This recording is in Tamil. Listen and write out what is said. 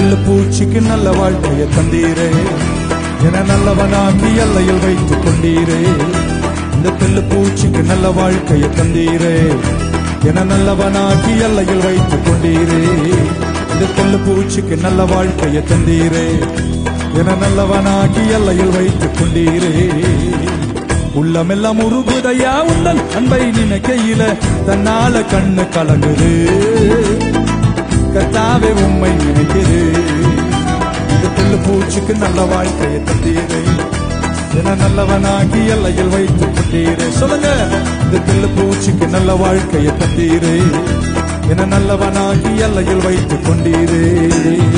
பிள்ளை பூச்சிக்கு நல்ல வாழ்க்கையை தந்தீரே என நல்லவனாக்கி எல்லையில் வைத்துக் கொண்டீரே இந்த பிள்ளை பூச்சிக்கு நல்ல வாழ்க்கையை தந்தீரே என நல்லவனாக்கி எல்லையில் வைத்துக் கொண்டீரே இந்த பிள்ளை பூச்சிக்கு நல்ல வாழ்க்கையை தந்தீரே என நல்லவனாகி எல்லையில் வைத்துக் கொண்டீரே உள்ளமெல்லாம் உருகுதையா உந்தன் அன்பை நினைக்கையில தன்னால கண்ணு கலங்குது கத்தாவே உம்மை நினைக்குது இந்த புல்லு பூச்சிக்கு நல்ல வாழ்க்கையை தந்தீரே என நல்லவனாகி எல்லையில் வைத்துக் கொண்டீரே சொல்லுங்க இந்த புல்லு பூச்சிக்கு நல்ல வாழ்க்கையை தந்தீரே என நல்லவனாகி எல்லையில் வைத்துக் கொண்டீரே